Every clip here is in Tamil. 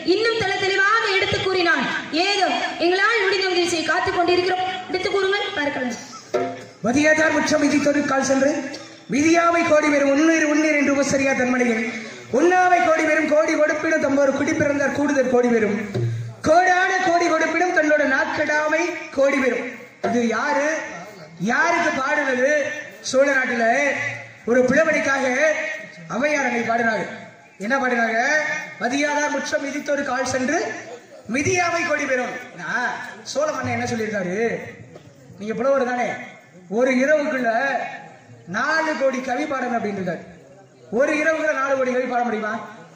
இன்னும் தல தெளிவாக எடுத்து கூறினான் ஏதோ எங்களால் முடிந்த உதவி செய்ய காத்துக் கொண்டிருக்கிறோம் எடுத்து கூறுங்கள் பார்க்கலாம் மதியாதார் முற்றம் விதி தொழிற்கால் சென்று விதியாவை கோடி பெறும் உன்னீர் உன்னீர் என்று உபசரியா தன்மணியில் உண்ணாவை கோடி பெறும் கோடி கொடுப்பிடும் தம்மொரு குடி பிறந்தார் கூடுதல் கோடி பெறும் கோடான கோடி கொடுப்பிடும் தன்னோட நாட்கடாமை கோடி பெறும் இது யாரு யாருக்கு பாடுனது சோழ நாட்டுல ஒரு பிளவனைக்காக ஔவையார் அன்னை பாடினாங்க என்ன பாடினாங்க மதியாதார் முற்றம் மிதித்தொரு கால் சென்று மிதியாவை கோடி பெறும் நான் சோழ மன்னன் என்ன சொல்லியிருக்காரு நீங்க புலவர் தானே ஒரு இரவுக்குள்ள நாலு கோடி கவி பாடணும் அப்படின்னு இருக்காரு ஒரு இரவுக்குள்ள நாலு கோடி கவி பாட முடியுமா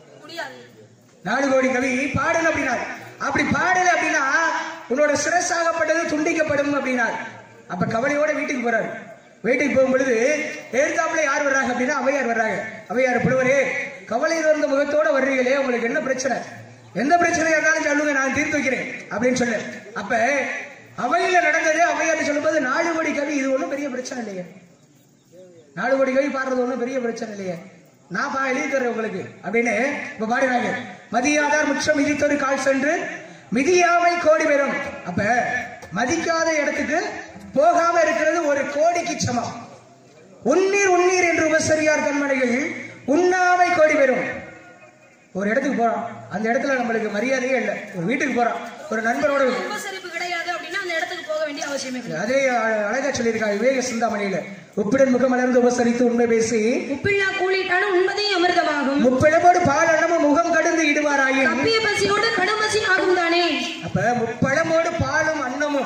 நாலு கோடி கவி பாடணும் அப்படின்னா அப்படி பாடல அப்படின்னா உன்னோட சிரசாகப்பட்டது துண்டிக்கப்படும் அப்படின்னார் அப்ப கவலையோட வீட்டுக்கு போறாரு வீட்டுக்கு போகும் பொழுது எதிர்த்தாப்புல யார் வர்றாங்க அப்படின்னா அவையார் வர்றாங்க அவையார் புலவரே கவலை இருந்த முகத்தோட வர்றீங்களே உங்களுக்கு என்ன பிரச்சனை எந்த பிரச்சனையா இருந்தாலும் சொல்லுங்க நான் தீர்த்து வைக்கிறேன் அப்படின்னு சொல்லு அப்ப அவையில நடந்தது அவையார் சொல்லும்போது நாலு கோடி கவி இது ஒண்ணும் பெரிய பிரச்சனை இல்லையே நாலு கோடி கவி பாடுறது ஒண்ணும் பெரிய பிரச்சனை இல்லையே நான் பா எழுதி தர்றேன் உங்களுக்கு அப்படின்னு இப்ப பாடினாங்க மதியாதார் முற்றம் மிதித்தொரு கால் சென்று மிதியாமை கோடி பெறும் அப்ப மதிக்காத இடத்துக்கு போகாம இருக்கிறது ஒரு கோடிக்கு சமம் உன்னீர் உன்னீர் என்று உபசரியார் கண்மணிகள் உண்ணாமை கோடி பெறும் ஒரு இடத்துக்கு போறோம் அந்த இடத்துல நம்மளுக்கு மரியாதையே இல்லை ஒரு வீட்டுக்கு போறோம் ஒரு நண்பரோட உபசரிப்பு கிடையாது அப்படின்னா அந்த இடத்துக்கு போக வேண்டிய அவசியமே கிடையாது அதே அ- அழகா சொல்லியிருக்காங்க விவேக சிந்தாமணியில உப்பிடன் முகமலர்ந்து உபசரித்து உண்மை பேசி உப்பில்லா கூலிட்டாலும் உண்மதே அமிர்தமாகும் முப்பிழமோடு பால் அன்னமும் முகம் கடந்து இடுவாராயின் தப்பிய பசியோடு கடுமசி ஆகும் தானே அப்ப முப்பழமோடு பாலும் அன்னமும்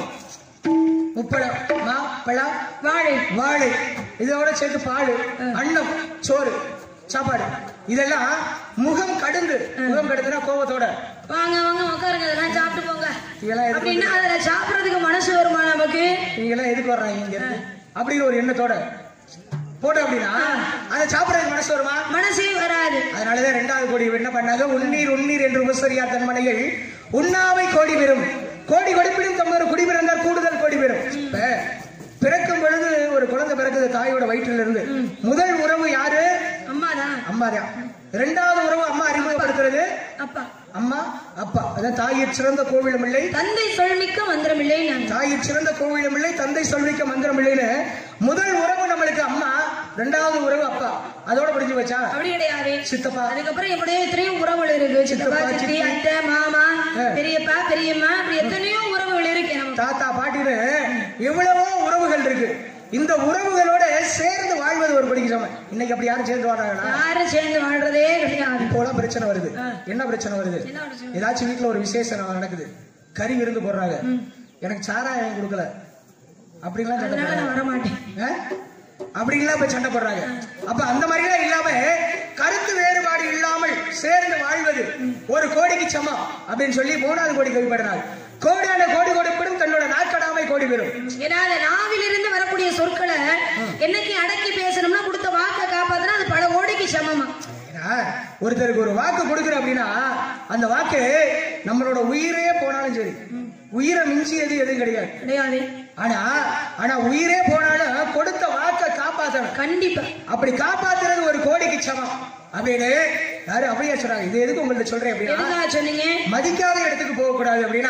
முப்பழம் மா பழம் வாழை வாழை இதோட சேர்த்து பால் அன்னம் சோறு சாப்பாடு இதெல்லாம் முகம் கடந்து முகம் கடந்துனா கோபத்தோட வாங்க வாங்க உட்காருங்க அதெல்லாம் சாப்பிட்டு போங்க இதெல்லாம் எதுக்கு அப்படின்னா அதுல சாப்பிடறதுக்கு மனசு வருமா நமக்கு நீங்க எல்லாம் எதுக்கு வர்றாங்க இங்க இருந்து அப்படின்னு ஒரு எண்ணத்தோட போட்டோம் அப்படின்னா அதை சாப்பிடறதுக்கு மனசு வருமா மனசே வராது அதனாலதான் ரெண்டாவது கோடி என்ன பண்ணாங்க உன்னீர் உன்னீர் என்று உபசரியார் தன்மனைகள் உண்ணாவை கோடி பெறும் கோடி கொடுப்பிடும் தம்மர் குடி பிறந்தார் கூடுதல் கோடி பெறும் இப்ப பிறக்கும் பொழுது ஒரு குழந்தை பிறக்குது தாயோட வயிற்றில இருந்து முதல் உறவு யாரு அம்மாதான் அம்மா தான் இரண்டாவது உறவு அம்மா அறிமுகப்படுத்துறது அப்பா அம்மா அப்பா அதான் தாயிற் சிறந்த கோவிலும் இல்லை தந்தை சொல்மிக்க மந்திரமில்லை நான் தாயிற் சிறந்த கோவிலும் இல்லை தந்தை சொல்விக்க மந்திரம் இல்லைன்னு முதல் உறவு நம்மளுக்கு அம்மா இரண்டாவது உறவு அப்பா அதோட முடிஞ்சு வச்சா அப்படி கிடையாது சித்தப்பா அதுக்கப்புறம் எப்படியோ எத்தனையோ உறவுகள் இருக்கு சித்தப்பா சித்தப்பா, சித்தி சித்தி. அத்தை மாமா ஆ. பெரியப்பா பெரியம்மா இப்படி எத்தனையோ உறவுகள் இருக்கு நமக்கு தாத்தா பாட்டின்னு எவ்வளவோ உறவுகள் இருக்கு இந்த உறவுகளோட சேர்ந்து வாழ்வது ஒரு படிக்கு சமம் இன்னைக்கு அப்படி யாரும் சேர்ந்து வாழ்றாங்களா யாரும் சேர்ந்து வாழ்றதே கிடையாது இப்போலாம் பிரச்சனை வருது என்ன பிரச்சனை வருது என்ன பிரச்சனை? ஏதாச்சும் வீட்டுல ஒரு விசேஷம் நடக்குது கறி விருந்து போடுறாங்க எனக்கு சாராயம் கொடுக்கல அப்படின்லாம் சண்டை அதனால நான் போடுறாங்க வர மாட்டேன் ஆ? அப்படின்லாம் இப்ப சண்டை போடுறாங்க அப்ப அந்த மாதிரிலாம் இல்லாம கருத்து வேறுபாடு இல்லாமல் சேர்ந்து வாழ்வது ஒரு கோடிக்கு சமம் அப்படின்னு சொல்லி மூணாவது கோடி கவிப்படுறாங்க கோடான கோடி கொடுப்பிடும் தன்னோட நாட்கடாமை கோடி பெறும் ஏன்னா அந்த நாவிலிருந்து வரக்கூடிய சொற்களை என்னைக்கு அடக்கி பேசணும்னா கொடுத்த வாக்கை காப்பாத்தினா அது பல கோடிக்கு சமமா ஏன்னா, ஒருத்தருக்கு ஒரு வாக்கு கொடுக்குற அப்படின்னா அந்த வாக்கு நம்மளோட உயிரே போனாலும் சரி உயிரை மிஞ்சியது எதுவும் கிடையாது கிடையாது ஆனா ஆனா உயிரே போனாலும் கொடுத்த வாக்கை காப்பாத்தணும் கண்டிப்பா அப்படி காப்பாத்துறது ஒரு கோடிக்கு சமம் அப்படின்னு யாரு அப்படியே சொல்றாங்க இது எதுக்கு உங்கள்ட்ட சொல்றேன் அப்படின்னா எதுக்காக சொன்னீங்க மதிக்காத இடத்துக்கு போக கூடாது அப்படின்னா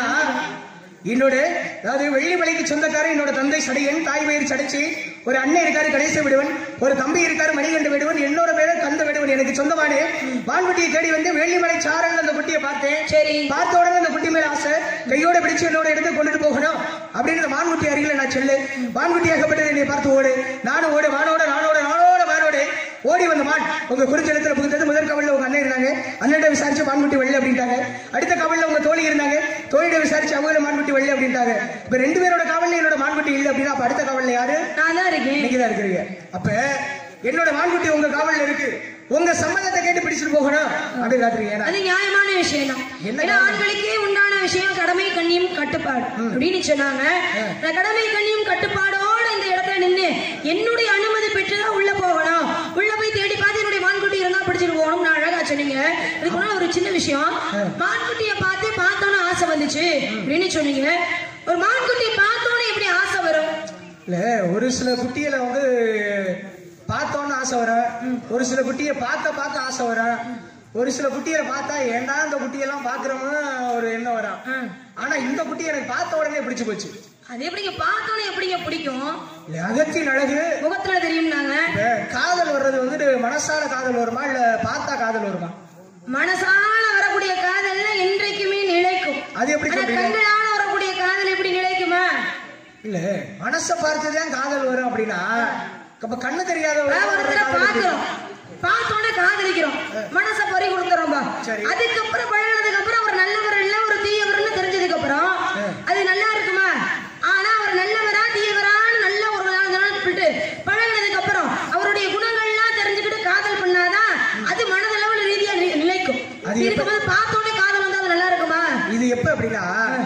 என்னோட அதாவது வெள்ளிமலைக்கு சொந்தக்காரன் என்னோட தந்தை சடையன் தாய் பயிர் சடைச்சி ஒரு அண்ணன் இருக்காரு கணேச விடுவன் ஒரு தம்பி இருக்காரு மணிகண்ட விடுவன் என்னோட பேரு கந்த விடுவன் எனக்கு சொந்தமான வான்குட்டியை தேடி வந்து வெள்ளிமலை சாரல் அந்த குட்டியை பார்த்தேன் சரி பார்த்த உடனே அந்த குட்டி மேல ஆசை கையோட பிடிச்சு என்னோட எடுத்து கொண்டுட்டு போகணும் அப்படின்னு இந்த வான்குட்டி அருகில நான் செல்லு வான்குட்டி ஆகப்பட்டது என்னை பார்த்து ஓடு நானும் ஓடு வானோட நானோட நானோட வானோடு ஓடி வந்த மான் உங்க குறிச்சலத்துல புகுந்தது முதல் கவல்ல உங்க அண்ணன் இருந்தாங்க அண்ணன் விசாரிச்சு மான்குட்டி வெள்ளை அப்படின்ட்டாங்க அடுத்த கவல்ல உங்க தோழி இருந்தாங்க தோழியிட விசாரிச்சு அவங்க மான்குட்டி வெள்ளை அப்படின்ட்டாங்க இப்ப ரெண்டு பேரோட காவல்ல என்னோட மான்குட்டி இல்லை அப்படின்னா அப்ப அடுத்த காவல்ல யாரு நான் தான் இருக்கேன் இன்னைக்கு தான் இருக்கிறீங்க அப்ப என்னோட மான்குட்டி உங்க காவல்ல இருக்கு உங்க சம்மதத்தை கேட்டு பிடிச்சிட்டு போகணும் அப்படின்னு காட்டுறீங்க ஏன்னா, அது நியாயமான விஷயம் தான் என்ன ஏன்னா ஆண்களுக்கே உண்டான விஷயம் கடமை கண்ணியம் கட்டுப்பாடு அப்படின்னு சொன்னாங்க நான் கடமை கண்ணியம் கட்டுப்பாடோட இந்த இடத்துல நின்னு என்னுடைய அனுமதி பெற்றுதான் உள்ள போகணும் உள்ள போய் தேடி பார்த்து என்னுடைய மான்குட்டி இருந்தா பிடிச்சிட்டு போகணும் நான் அழகா சொன்னீங்க இதுக்கு முன்னாடி ஒரு சின்ன விஷயம் மான்குட்டியை பார்த்து பார்த்தோன்னு ஆசை வந்துச்சு அப்படின்னு சொன்னீங்க ஒரு மான்குட்டியை பார்த்தோன்னே எப்படி ஆசை வரும் இல்ல ஒரு சில குட்டிகளை வந்து பார்த்தோன்னு ஆசை வரும் ஒரு சில குட்டியை பார்த்த பார்த்த ஆசை வரும் ஒரு சில குட்டிகளை பார்த்தா ஏன்டா இந்த குட்டியெல்லாம் பாக்குறோமோ ஒரு எண்ணம் வரும் ஆ. ஆனா இந்த குட்டி எனக்கு பார்த்த உடனே பிடிச்சு போச்சு அது எப்படிங்க பார்த்தோன்னே எப்படிங்க பிடிக்கும் இல்ல, அகத்தின் அழகு முகத்துல தெரியும்னாங்க இப்ப காதல் வர்றது வந்துட்டு மனசால காதல் வருமா இல்ல பார்த்தா காதல் வருமா மனசால வரக்கூடிய காதல்ல என்றைக்குமே நிலைக்கும் அது எப்படி ஆனா சொல்றீங்க கண்களால வரக்கூடிய காதல் எப்படி நிலைக்குமா இல்ல மனச பார்த்துதான் காதல் வரும் அப்படின்னா அப்ப கண்ணு தெரியாத அதாவது ஒருத்தரை பாக்குறோம் பார்த்தோன்னே காதலிக்கிறோம் மனச பறி கொடுத்துறோம்பா சரி. அதுக்கப்புறம் பழகினதுக்கு அப்புறம் அவர் நல்லவர் இல்ல ஒரு தீயவர்னு தெரிஞ்சதுக்கு அப்புறம் அது நல்லா இருக்குமா ஆனா அவர் நல்லவரா தீயவரான்னு நல்ல ஒரு நாள் நாள் சொல்லிட்டு பழகினதுக்கு அப்புறம் அவருடைய குணங்கள்லாம் தெரிஞ்சுக்கிட்டு காதல் பண்ணாதான் அது மனதளவுல ரீதியா நி- நிலைக்கும் அது எப்ப- இருக்கும்போது பார்த்தோன்னே காதல் வந்தா அது நல்லா இருக்குமா இது எப்ப அப்படின்னா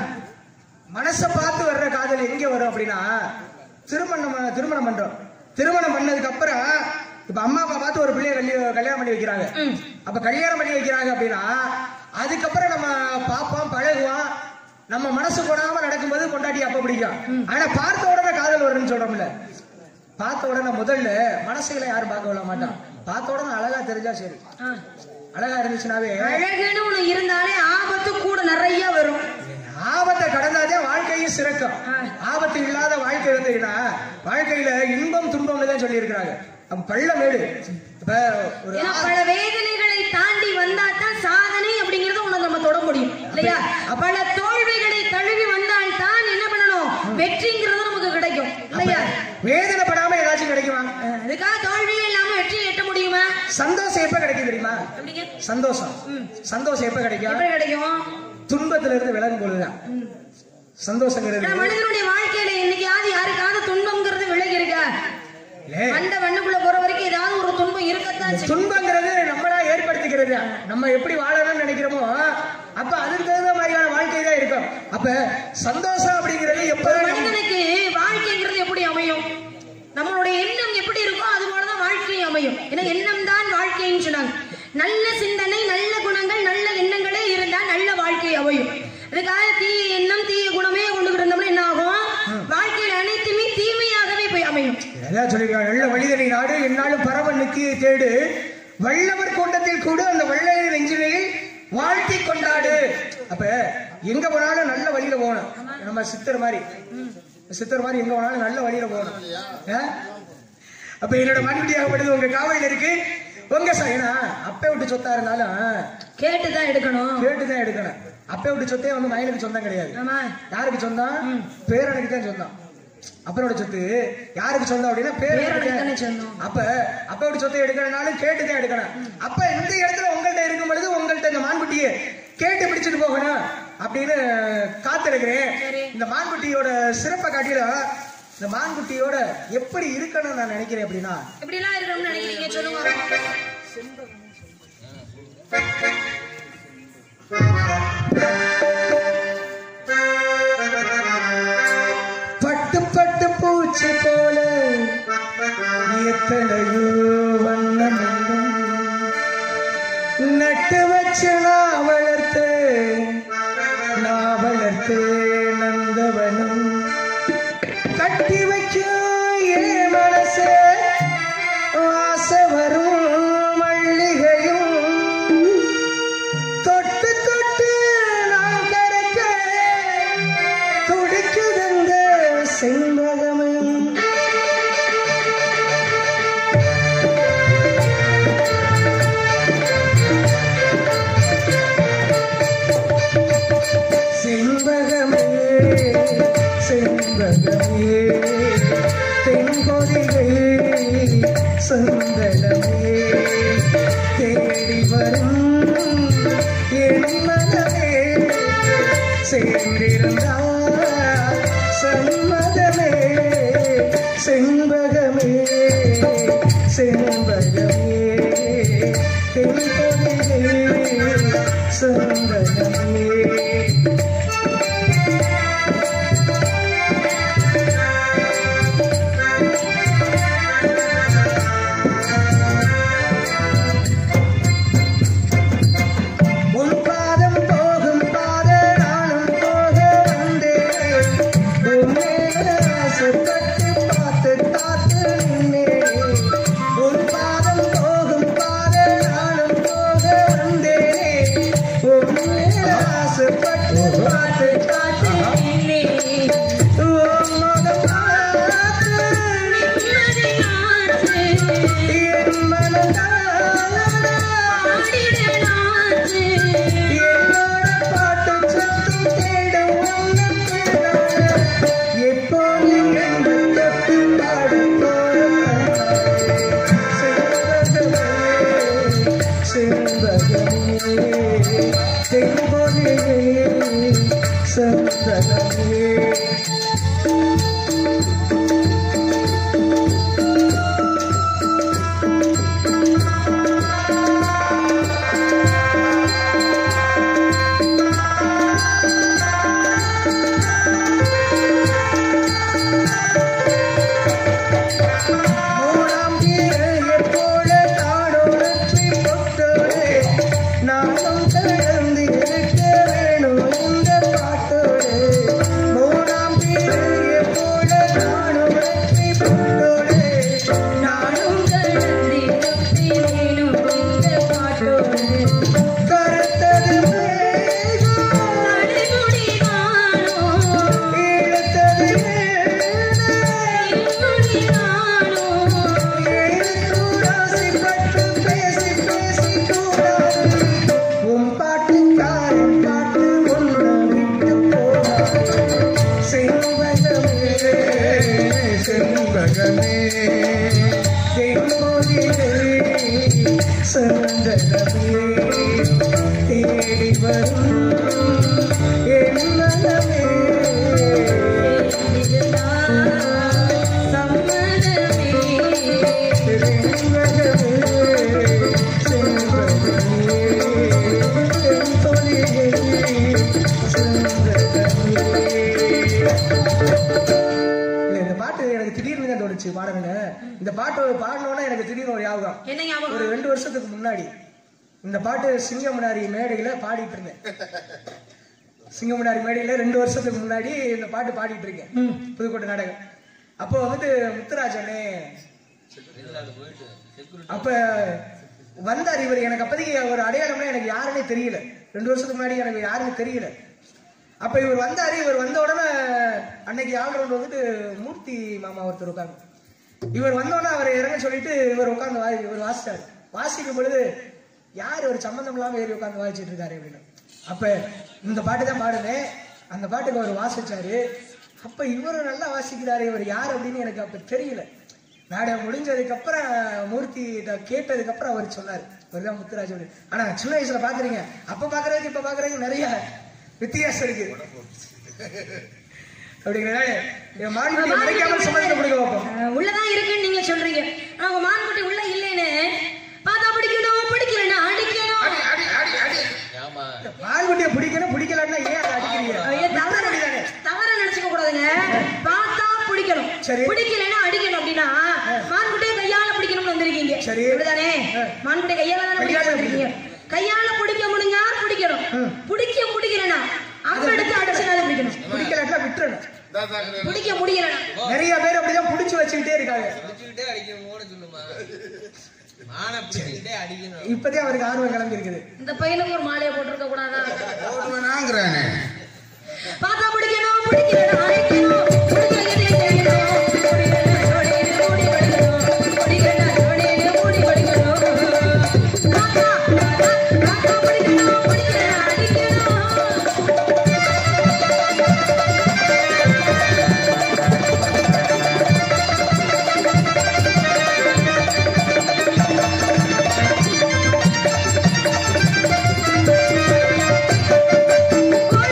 மனச பார்த்து வர்ற காதல் எங்க வரும் அப்படின்னா திருமணம் திருமணம் பண்றோம் திருமணம் பண்ணதுக்கு அப்புறம் இப்ப அம்மா அப்பா பார்த்து ஒரு பிள்ளைய கல்யாணம் கல்யாணம் பண்ணி வைக்கிறாங்க ம். அப்ப கல்யாணம் பண்ணி வைக்கிறாங்க அப்படின்னா அதுக்கப்புறம் நம்ம பார்ப்போம் பழகுவோம் நம்ம மனசு போடாம நடக்கும்போது கொண்டாட்டி அப்ப பிடிக்கும் ஆனா பார்த்த உடனே காதல் வரும்னு சொல்றோம்ல பார்த்த உடனே முதல்ல மனசுகளை யாரும் பார்க்க விட மாட்டான் பார்த்த உடனே அழகா தெரிஞ்சா சரி ஆ. அழகா இருந்துச்சுனாவே அழகுன்னு ஒண்ணு இருந்தாலே ஆபத்து கூட நிறைய வரும் ஆபத்தை கடந்தாதே வாழ்க்கையும் சிறக்கும் ஆ. ஆபத்து இல்லாத வாழ்க்கை இருந்ததுன்னா வாழ்க்கையில இன்பம் துன்பம்னு தான் சொல்லி இருக்கிறாங்க அப்ப பள்ளமேடு இப்ப ஒரு ஏன்னா பல வேதனைகளை தாண்டி வந்தா தான் சாதனை அப்படிங்கறத உனக்கு நம்ம தொட முடியும் இல்லையா பல தோல்விகளை தழுவி வந்தால் தான் என்ன பண்ணணும் வெற்றிங்கிறது நமக்கு கிடைக்கும் இல்லையா வேதனைப்படாம ஏதாச்சும் கிடைக்குமா அஹ் அதுக்காக தோல்வியே இல்லாம வெற்றி எட்ட முடியுமா சந்தோஷம் எப்ப கிடைக்கும் தெரியுமா எப்படிங்க சந்தோஷம் ம். சந்தோஷம் எப்ப கிடைக்கும் எப்படி கிடைக்கும் துன்பத்துல இருந்து விலகும் பொழுதுதான் ம். சந்தோஷங்கிறது ஆனா மனிதனுடைய வாழ்க்கையில என்னைக்காவது யாருக்காவது துன்பம்ங்கிறது விலகி இருக்கா இல்ல, அந்த மண்ணுக்குள்ள போற வரைக்கும் ஏதாவது ஒரு துன்பம் இருக்கத்தான் செய்யும். துன்பங்கிறது நம்மளா ஏற்படுத்திக்கிறது நம்ம எப்படி வாழணும்னு நினைக்கிறோமோ அப்ப அதுக்கு தகுந்த மாதிரியான வாழ்க்கை தான் இருக்கும் அப்ப சந்தோஷம் அப்படிங்கிறது ஒரு எப்ப மனிதனுக்கு வாழ்க்கைங்கிறது எப்படி அமையும் நம்மளுடைய எண்ணம் எப்படி இருக்கோ அது போலதான் வாழ்க்கை அமையும் ஏன்னா எண்ணம் தான் வாழ்க்கைன்னு சொன்னாங்க நல்ல சிந்தனை நல்ல குணங்கள் நல்ல எண்ணங்களே இருந்தா நல்ல வாழ்க்கை அமையும் அதுக்காக தீய எண்ணம் தீய குணமே கொண்டுகிட்டு இருந்தோம்னா என்ன ஆகும் வாழ்க்கையில் அனைத்துமே தீமையாகவே போய் அமையும் அதான் சொல்லிருக்காங்க நல்ல வழிதனை நாடு என்னாலும் பரவ நித்தியை தேடு வல்லவர் கூட்டத்தில் கூட அந்த வள்ளையை நெஞ்சிலையில் வாழ்த்தி கொண்டாடு அப்ப எங்க போனாலும் நல்ல வழியில போகணும் நம்ம சித்தர் மாதிரி சித்தர் மாதிரி எங்க போனாலும் நல்ல வழியில போகணும் ஆ? அப்ப என்னோட மண்புட்டி ஆகப்பட்டது உங்க காவலில் இருக்கு உங்க ச- ஏன்னா அப்பை விட்டு சொத்தா இருந்தாலும் கேட்டுதான் எடுக்கணும் கேட்டுதான் எடுக்கணும் அப்பை விட்டு சொத்தே வந்து மயனுக்கு சொந்தம் கிடையாது ஆமா யாருக்கு சொந்தம் பேரனுக்கு தான் சொந்தம் அப்பனோட சொத்து யாருக்கு சொந்தம் அப்படின்னா பேரனுக்கு பேரனுக்கு தானே தான். சொந்தம். அப்ப அப்போட சொத்தை எடுக்கணும்னாலும் கேட்டு தான் எடுக்கணும் அப்ப இந்த இடத்துல உங்கள்ட்ட இருக்கும் பொழுது உங்கள்ட்ட இந்த மான்குட்டியை கேட்டு பிடிச்சிட்டு போகணும் அப்படின்னு காத்திருக்கிறேன் சரி. இந்த மான்குட்டியோட சிறப்பை காட்டிலும் இந்த மான்குட்டியோட எப்படி இருக்கணும்னு நான் நினைக்கிறேன் அப்படின்னா எப்படி எல்லாம் இருக்கணும்னு நினைக்கிறீங்க சொல்லுங்க பட்டு பட்டு பூச்சி போல எத்தனையோ வண்ணம் நட்டு வச்சு நான் வளர்த்து நான் வளர்த்து நந்தவனம் கட்டி வைக்கும் என் மனசு ஆசை வரும் மல்லிகையும் தொட்டு தொட்டு நான் கரைக்க துடிக்குதுங்க செண்பகமும் செண்பகமே செண்பகமே தென்பொதிகை சந்தனமே தேடி வரும் என் மனமே சேர்ந்திருந்தால் சம்மதமே செண்பகமே செண்பகமே தென்பொதிகை சந்தனமே உன் பாதம் போகும் பாத நானும் போக வந்தேன் உன் மேல ஆசைப்பட்டு பார்த்து பார்த்து நின்னேன் உன் பாதம் போகும் பாத நானும் போக வந்தேன் பார்த்து பார்த்து நின்னே உன் முகம் பார்த்து நிம்மதியாச்சு என் மனம் தானா ஆடிடலாச்சு என்னோட பாட்டு சத்தம் தேடும் உனக்குள்ளார. எப்போது என்னை தொட்டு பாடப் போற செண்பகமே, செண்பகமே, செண்பகமே. மூணாம் தீரையைப் போல தானோரற்றி பொட்டோடு நானும் கடந்து இருக்க வேணும் இந்த பாட்டோடு மூணாம் தீரையைப் போல தானோரற்றி பொட்டோடு நானும் கருத்தது மேகம் இழுத்தது மேகம் எழுத்தூராசி பட்டு பேசி பேசி கூடாது உன் பாட்டுக்காரன் பாட்டு ஒன்று விட்டு போகாது செண்பகமே செண்பகமே தென்மொழியே சந்தனமே தேடி வரும் என் மனமே இந்த பாட்டு எனக்கு திடீர்னு தான் தோணுச்சு பாடுங்க இந்த பாட்டு பாடணும்னா எனக்கு திடீர்னு ஒரு ஞாபகம் என்ன ஒரு ஞாபகம் ரெண்டு வருஷத்துக்கு முன்னாடி இந்த பாட்டு சிங்கமுனாரி மேடையில பாடிட்டு இருந்தேன் சிங்கமுனாரி மேடையில ரெண்டு வருஷத்துக்கு முன்னாடி இந்த பாட்டு பாடிட்டு இருக்கேன் ம். புதுக்கோட்டை நாடகம் அப்போ வந்துட்டு முத்துராஜனே அப்ப வந்தார் இவர் எனக்கு அப்போதைக்கு ஒரு அடையாளம்னா எனக்கு யாருன்னே தெரியல ரெண்டு வருஷத்துக்கு முன்னாடி எனக்கு யாருன்னு தெரியல அப்ப இவர் வந்தாரு இவர் வந்த உடனே அன்னைக்கு ஆல்ரவுண்ட் வந்துட்டு மூர்த்தி மாமா ஒருத்தர் உட்காந்து இவர் வந்த உடனே அவரை இறங்க சொல்லிட்டு இவர் உட்காந்து வாய் இவர் வாசிச்சாரு வாசிக்கும் பொழுது யார் ஒரு சம்பந்தம் இல்லாம ஏறி உட்காந்து வாசிச்சிட்டு இருக்காரு அப்படின்னு அப்ப இந்த பாட்டு தான் பாடுனேன் அந்த பாட்டுக்கு அவர் வாசிச்சாரு அப்ப இவரும் நல்லா வாசிக்கிறாரு இவர் யார் அப்படின்னு எனக்கு அப்ப தெரியல நாடகம் முடிஞ்சதுக்கு அப்புறம் மூர்த்தி இத கேட்டதுக்கு அப்புறம் அவர் சொன்னார் இவர்தான் முத்துராஜ் அப்படின்னு. ஆனா சின்ன வயசுல பாக்குறீங்க அப்ப பாக்குறதுக்கு இப்ப பாக்குறதுக்கு நிறைய வித்தியாசம் இருக்கு அப்படிங்கிறனால என் மாநிலத்தை மறைக்காமல் சம்மந்தத்தை கொடுக்க வைப்போம் அஹ் உள்ளதான் இருக்குன்னு நீங்க சொல்றீங்க ஆனா உங்க மான்குட்டி உள்ள இல்லைன்னு பார்த்தா பிடிக்கணும் பிடிக்கலன்னா அடிக்கணும் மான்குட்டியை பிடிக்கணும் பிடிக்கலன்னா ஏன் அதை அடிக்கிறீங்க ஐயோ, தவறு அப்படிதானே? தவற நினைச்சுக்க கூடாதுங்க பார்த்தா பிடிக்கணும் சரி. பிடிக்கலன்னா அடிக்கணும் அப்படின்னா மான்குட்டியை கையால பிடிக்கணும்னு வந்திருக்கீங்க சரி. இப்படிதானே ஆ. மான்குட்டியை கையால தானே கையால பிடிக்க வந்திருக்கீங்க கையால பிடிக்க முடிஞ்சா பிடிக்கணும் ம். பிடிக்க முடியலன்னா அம்ப எடுத்து அடிச்சுனாலும் பிடிக்கணும் பிடிக்கலன்னா விட்டுறணும் பிடிக்க முடியலன்னா நிறைய பேர் அப்படிதான் புடிச்சு வச்சுக்கிட்டே இருக்காங்க பிடிச்சுக்கிட்டே அடிக்கணும்னு சொல்லுமா மானை பிடிச்சுக்கிட்டே அடிக்கணும் இப்பதே அவருக்கு ஆர்வம் கிளம்பி இருக்குது இந்த பையனுக்கு ஒரு மாலையை போட்டிருக்க கூடாதா போடுவேனாங்கிறானே பார்த்தா பிடிக்கணும் பிடிக்கலன்னா அடிக்கணும் பிடிக்கலன்னா அடிக்கணும். பிடிக்கலன்னா ஜோடின்னு மூடி படிக்கணும். பிடிக்கலன்னா ஜோடின்னு மூடி படிக்கணும். பார்த்தா, பார்த்தா, பார்த்தா பிடிக்கணும், பிடிக்கலன்னா அடிக்கணும். கோழி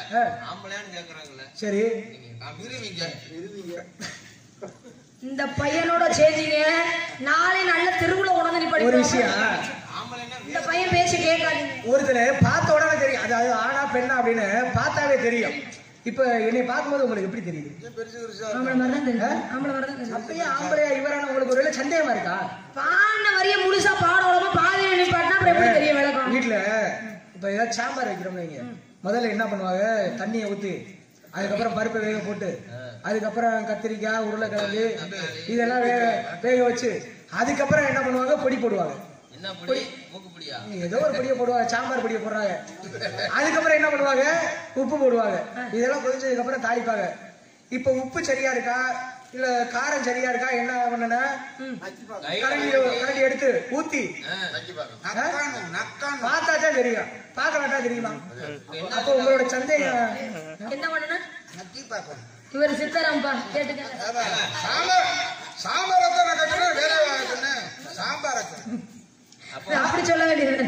ஆ, ஆம்பளையான்னு கேக்குறாங்கல்ல சரி நீங்க நான் விரும்பிங்க இந்த பையனோட சேர்ந்தீங்க நாளை நல்ல திருவிழா உணர்ந்து நீ ஒரு படிப்ப விஷயம் ஆம்பளைன்னா இந்த பையன் பேச்சு கேட்காதீங்க ஒருத்தர் பார்த்த உடனே தெரியும் அதாவது ஆனா பெண்ணா அப்படின்னு பார்த்தாவே தெரியும் இப்ப என்னை பார்க்கும்போது உங்களுக்கு எப்படி தெரியுது ஆம்பளை மாதிரி தான் தெரியும் ஆம்பளை மாதிரி தான் தெரியும் அப்பயே ஆம்பளையா இவரான உங்களுக்கு ஒருவேளை சந்தேகமா இருக்கா பாடின வரிய முழுசா பாட விடாம பாதியில நிப்பாட்டினா அப்புறம் எப்படி தெரியும் விளக்கம் வீட்டுல இப்ப ஏதாவது சாம்பார் வைக்கிறோம் வைங்க முதல்ல என்ன பண்ணுவாங்க தண்ணியை ஊத்தி அதுக்கப்புறம் பருப்பை வேக போட்டு அதுக்கப்புறம் கத்திரிக்காய் உருளைக்கிழங்கு இதெல்லாம் வேக வேக வச்சு அதுக்கப்புறம் என்ன பண்ணுவாங்க பொடி போடுவாங்க என்ன பொடி மூக்கு பொடியா ஏதோ ஒரு பொடியை போடுவாங்க சாம்பார் பொடியை போடுறாங்க அதுக்கப்புறம் என்ன பண்ணுவாங்க உப்பு போடுவாங்க இதெல்லாம் கொதிச்சதுக்கு அப்புறம் தாளிப்பாங்க இப்ப உப்பு சரியா இருக்கா இல்ல காரம் சரியா இருக்கா என்ன பண்ணனா கரண்டி கரண்டி எடுத்து ஊத்தி பார்த்தா தான் தெரியும் பார்க்க வேண்டாம் தெரியுமா அப்போ உங்களோட சந்தேகம் என்ன பண்ணணும் இவர் சித்தராம்பா கேட்டுக்க அப்படி சொல்ல வேண்டியது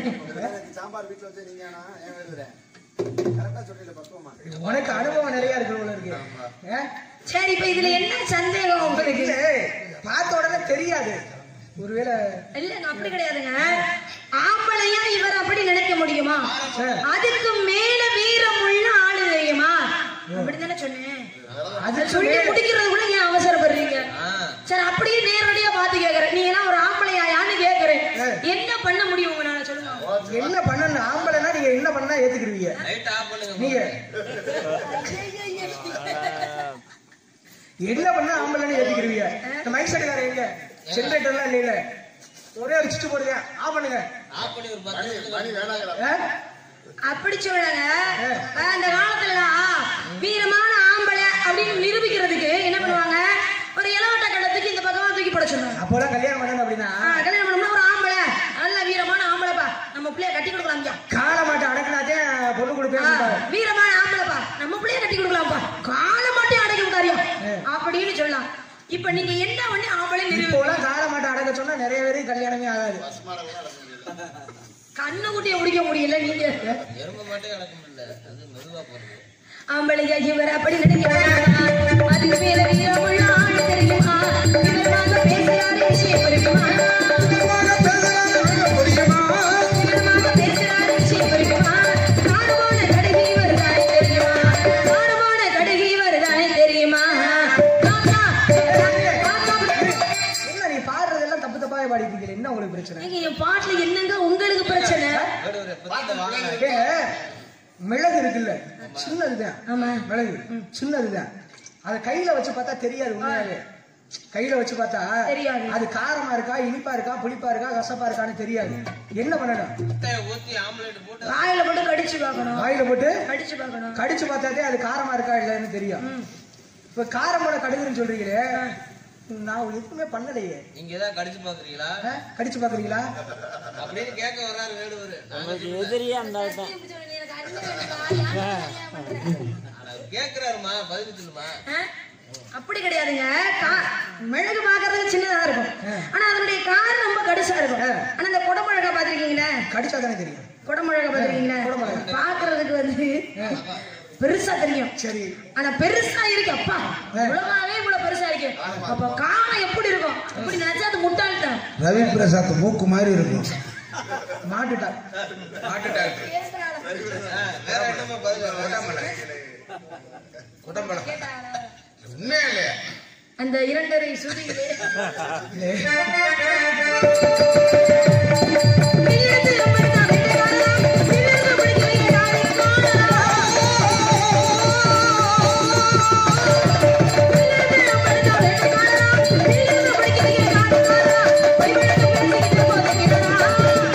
உனக்கு அனுபவம் நிறைய இருக்கு போல இருக்கு ஆ? சரி இப்ப இதுல என்ன சந்தேகம் உங்களுக்கு இல்ல, பார்த்த உடனே தெரியாது ஒருவேளை இல்லங்க அப்படி கிடையாதுங்க ஆம்பளையா இவர் அப்படி நினைக்க முடியுமா அதுக்கு மேல வீரம் உள்ள ஆளு தெரியுமா அப்படித்தானே சொன்னேன் அது அது சொல்லி முடிக்கிறதுக்குள்ள ஏன் அவசரப்படுறீங்க ஆ சரி அப்படியே நேரடியா பார்த்து கேக்குறேன் நீங்க எல்லாம் ஒரு ஆம்பளையா யான்னு கேக்குறேன் என்ன பண்ண முடியும் உங்களால சொல்லுங்க என்ன பண்ணணும் ஆம்பளைனா நீங்க என்ன பண்ணா ஏத்துக்கிருவீங்க லைட் ஆஃப் பண்ணுங்க நீங்க என்ன பண்ணா ஆம்பளைன்னு ஏத்துக்கிருவீங்க இந்த மைக் செட்டுக்கார எங்க ஜென்ரேட்டர்லாம் இல்ல ஒரே ஒரு சுவிட்ச் போடுங்க ஆஃப் பண்ணுங்க ஆஃப் பண்ணி ஒரு பத்து நிமிஷத்துக்கு ஆ? அப்படி சொல்லுங்க அந்த காலத்துலலாம் வீரமான ஆம்பளை அப்படின்னு நிரூபிக்கிறதுக்கு என்ன பண்ணுவாங்க ஒரு இளவட்ட கடத்துக்கு இந்த பக்கமா தூக்கி போட சொன்னாங்க அப்போலாம் கல்யாணம் பண்ணணும் அப்படின்னா ஆ, கல்யாணம் பண்ணோம்னா ஒரு ஆம்பளை நல்ல வீரமான ஆம்பளைப்பா நம்ம பிள்ளைய கட்டி கொடுக்கலாம்யா கால மாட்டை அடக்குனாதே பொண்ணு ஆ, கொடுப்பேன் வீரமான ஆம்பளைப்பா நம்ம பிள்ளைய கட்டி கொடுக்கலாம்ப்பா கால மாட்டே அடக்கி விட்டாரியா அப்படின்னு சொல்லலாம் இப்ப நீங்க என்ன பண்ணி ஆம்பளை நிரூபி இப்போலாம் கால மாட்டை அடக்க சொன்னா நிறைய பேருக்கு கல்யாணமே ஆகாது கண்ணு குட்டிய முடிக்க முடியல நீங்க எறும்பு மாட்டே நடக்க முடியல அது மெதுவா போறது ஆம்பளையா இவர் அப்படி நினைக்கிறாங்க அதுக்கு மேல வீரமுள்ள ஆள் தெரியுமா இவர் வாங்க பேசுறாரு விஷயம் இருக்குமா வீரமாக பேசுறாரு விஷயம் இருக்குமா காரமான கடுகு இவர் தானே தெரியுமா காரமான கடுகு இவர் தானே தெரியுமா தாத்தா, தாத்தா, என்ன நீ பாடுறதெல்லாம் தப்பு தப்பாவே பாடிட்டு இருக்கீங்க என்ன உங்களுக்கு பிரச்சனை ஏங்க, என் பாட்டுல என்னங்க உங்களுக்கு பிரச்சனை வேடு ஒரு பத்தி வாங்க ஏங்க, மிளகு இருக்குல்ல சின்னதுதான் ஆமா மிளகு சின்னதுதான் அத கையில வச்சு பார்த்தா தெரியாது உண்மையாவே கையில வச்சு பார்த்தா தெரியாது. அது காரமா இருக்கா இனிப்பா இருக்கா புளிப்பா இருக்கா கசப்பா இருக்கான்னு தெரியாது என்ன பண்ணணும் முட்டையை ஊத்தி ஆம்லேட் போட்டு வாயில மட்டும் கடிச்சு பார்க்கணும் வாயில போட்டு கடிச்சு பார்க்கணும் கடிச்சு பார்த்தாதே அது காரமா இருக்கா இல்லைன்னு தெரியும் இப்ப காரமான கடுகுன்னு சொல்றீங்களே நான் எதுவுமே பண்ணலையே நீங்க ஏதாவது கடிச்சு பாக்குறீங்களா ஆ? கடிச்சு பாக்குறீங்களா அப்படின்னு கேட்க வர்றாரு வேடுவரு ஆனா அவர் கேக்குறாருமா பதில் சொல்லுமா ஆ? அப்படி கிடையாதுங்க கா- மிளகு பாக்குறதுக்கு சின்னதா இருக்கும் ஆனா அதனுடைய காரம் ரொம்ப கடிசா இருக்கும் ஆனா இந்த குடமிளகா பாத்திருக்கீங்களா கடிச்சா தானே தெரியும் குடமிளகா பாத்திருக்கீங்களா குடமிளகா. பாக்குறதுக்கு வந்து பெருசா தெரியும் சரி ஆனா பெருசா இருக்கு அப்பா உலகாவே இவ்வளவு பெருசா இருக்கு அப்ப காரம் எப்படி இருக்கும் அப்படி நினைச்சா அது முட்டாள்தான் ரவி பிரசாத் மூக்கு மாதிரி இருக்கும் மாட்டுட்டா மாட்டு டாக்டர் வேற என்னமா பதில் கொட்டம்பளை கொட்டம்பளை உண்மையா இல்லையா அந்த இரண்டரை சுதியிலே விழுந்து அமர்ந்தா வேட்டைக்காரா, விழுந்து பிடிக்கிறீங்க நாளை காணலாம். விழுந்து அமர்ந்தா வேட்டைக்காரா, விழுந்து பிடிக்கிறீங்க நாளை காணலாம். பொய் வழக்கு பேசிக்கிட்டு போதைக்கிறதா?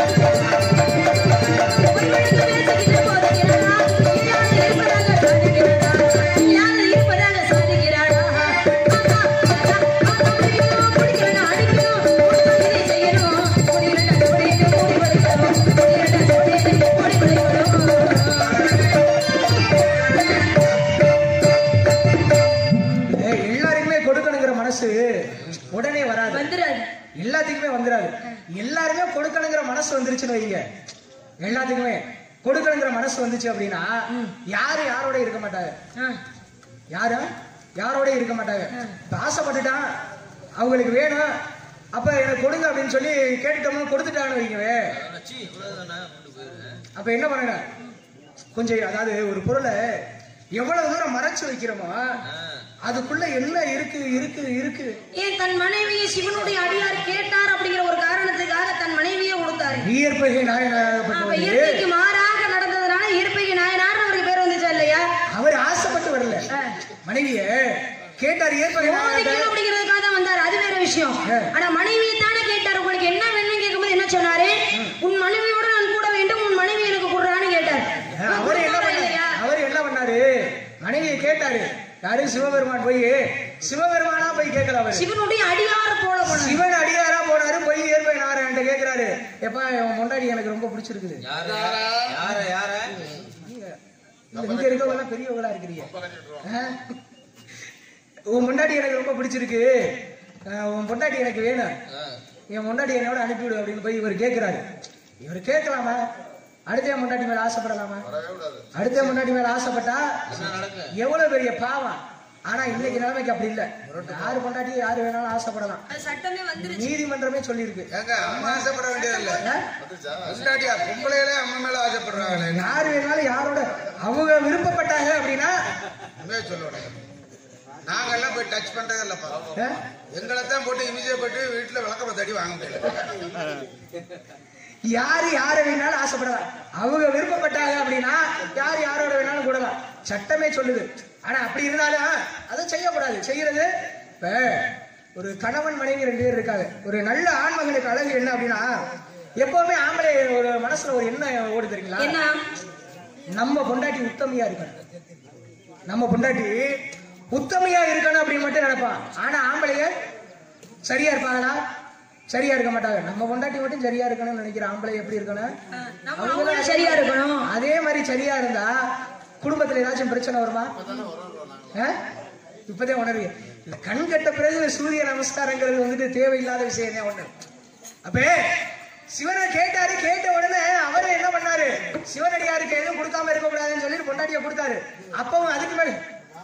பொய் வழக்கு பேசிக்கிட்டு போதைக்கிறதா? இல்லாத இருப்பதாக சாதிக்கிறதா? இல்லாத இருப்பதாக சாதிக்கிறாளா? ஆமா, அதான், ஆமா, பிடிக்கணும், பிடிக்கணும், அடிக்கணும், உண்மையிலே செய்யணும். முடியலடா, முடியல, மூடி வைக்கணும். முடியலடா, முடியல, மூடி வைக்கணும். ஏய், எல்லாருக்குமே கொடுக்கணுங்கிற மனசு உடனே வராது வந்துடாது எல்லாத்துக்குமே வந்துடாது எல்லாருமே கொடுக்கணுங்கிற மனசு வந்துருச்சுன்னு வைங்க எல்லாத்துக்குமே கொடுக்கணுங்கிற மனசு வந்துச்சு அப்படின்னா யாரு யாரோட இருக்க மாட்டாங்க ஆ, யாரு யாரோட இருக்க மாட்டாங்க இப்ப ஆசைப்பட்டுட்டான் அவங்களுக்கு வேணும் அப்ப எனக்கு கொடுங்க அப்படின்னு சொல்லி கேட்டுட்டோம்னா கொடுத்துட்டான்னு வைக்கவே சி இவ்வளவுதானா கொண்டு போயிரு அப்ப என்ன பண்ணணும் கொஞ்சம் அதாவது ஒரு பொருளை எவ்வளவு தூரம் மறைச்சு வைக்கிறோமோ அதுக்குள்ள என்ன இருக்கு இருக்கு இருக்கு ஏன் தன் மனைவியை சிவனுடைய அடியார் கேட்டார் அப்படிங்கிற ஒரு காரணத்துக்காக தன் மனைவியை கொடுத்தாரு இயற்பகை அப்ப நாயனாகப்பட்டவர் இயற்கைக்கு மாறாக நடந்ததுனால இயற்கைக்கு நாயனார்னு அவருக்கு பேர் வந்துச்சா இல்லையா அவர் ஆசைப்பட்டு வரல மனைவிய கேட்டார் இயற்பகை நாயனார் சோதிக்கணும் அப்படிங்கிறதுக்காக தான் வந்தாரு அது வேற விஷயம் ஆ. ஆனா மனைவியை தானே கேட்டாரு உங்களுக்கு என்ன வேணும் கேட்கும்போது என்ன சொன்னாரு உன் மனைவியோட நான் கூட வேண்டும் உன் மனைவி எனக்கு கொடுறான்னு கேட்டார் அவர் என்ன கொடுத்தாரா பண்ணாரு இல்லையா அவர் என்ன பண்ணாரு மனைவியை கேட்டாரு யாரு சிவபெருமான் போய் சிவபெருமானா போய் கேட்கல அவர் சிவனுடைய அடியார் போல போனார் சிவன் அடியாரா போனாரு போய் இயற்பகை நாராயணன் கேக்குறாரு எப்பா உன் முன்னாடி எனக்கு ரொம்ப பிடிச்சிருக்குது யார யார யார நீங்க இங்க இருக்கவங்க பெரியவங்களா இருக்கிறீங்க ஆ? உன் முன்னாடி எனக்கு ரொம்ப பிடிச்சிருக்கு ஆ, உன் பொண்டாட்டி எனக்கு வேணும் என் முன்னாடி என்னோட அனுப்பிவிடு அப்படின்னு போய் இவர் கேட்கிறாரு இவர் கேட்கலாமா அடுத்த என் முன்னாடி மேல ஆசைப்படலாமா அடுத்த என் முன்னாடி மேல ஆசைப்பட்டா என்ன நடக்கும் எவ்வளவு பெரிய பாவம் ஆனா இன்னைக்கு நிலைமைக்கு அப்படி இல்ல யாரு பொண்டாட்டி யாரு வேணாலும் ஆசைப்படலாம் அது சட்டமே வந்துருச்சு நீதிமன்றமே சொல்லியிருக்கு ஏங்க அம்மா ஆசைப்பட வேண்டியதில்ல ஆ? பொண்டாட்டியா பொம்பளையிலே அம்மா மேல ஆசைப்படுறாங்களே யாரு வேணாலும் யாரோட அவங்க விருப்பப்பட்டாங்க அப்படின்னா உண்மையை சொல்லணும் நாங்கெல்லாம் போய் டச் பண்றதே இல்லப்பா ஆ? எங்களை தான் போட்டு இமிஜியை போட்டு வீட்டுல விளக்க தடி வாங்க முடியல யாரு யார வேணாலும் ஆசைப்படலாம் அவங்க விருப்பப்பட்டாங்க அப்படின்னா யார் யாரோட வேணாலும் கூடலாம் சட்டமே சொல்லுது ஆனா அப்படி இருந்தாலும் அதை செய்யக்கூடாது செய்யறது இப்ப ஒரு கணவன் மனைவி ரெண்டு பேர் இருக்காங்க ஒரு நல்ல ஆண்மகனுக்கு அழகு என்ன அப்படின்னா எப்பவுமே ஆம்பளை ஒரு மனசுல ஒரு எண்ணம் ஓடு தெரியுங்களா என்ன நம்ம பொண்டாட்டி உத்தமையா இருக்கணும் நம்ம பொண்டாட்டி உத்தமையா இருக்கணும் அப்படின்னு மட்டும் நினைப்பான் ஆனா ஆம்பளைய சரியா இருப்பாங்களா சரியா இருக்க மாட்டாங்க நம்ம பொண்டாட்டி மட்டும் சரியா இருக்கணும்னு நினைக்கிற ஆம்பளை எப்படி இருக்கணும் நம்ம அவங்களும் அவங்களும் சரியா இருக்கணும் அதே மாதிரி சரியா இருந்தா குடும்பத்துல ஏதாச்சும் பிரச்சனை வருமா ஆ? இப்பதான் உணர்வு இந்த கண் கட்ட பிறகு சூரிய நமஸ்காரங்கிறது வந்துட்டு தேவையில்லாத விஷயம் தான் ஒண்ணு அப்ப சிவனை கேட்டாரு கேட்ட உடனே அவரு என்ன பண்ணாரு சிவனடியாருக்கு எதுவும் கொடுக்காம இருக்க கூடாதுன்னு சொல்லிட்டு பொண்டாட்டிய கொடுத்தாரு அப்பவும் அதுக்கு மேல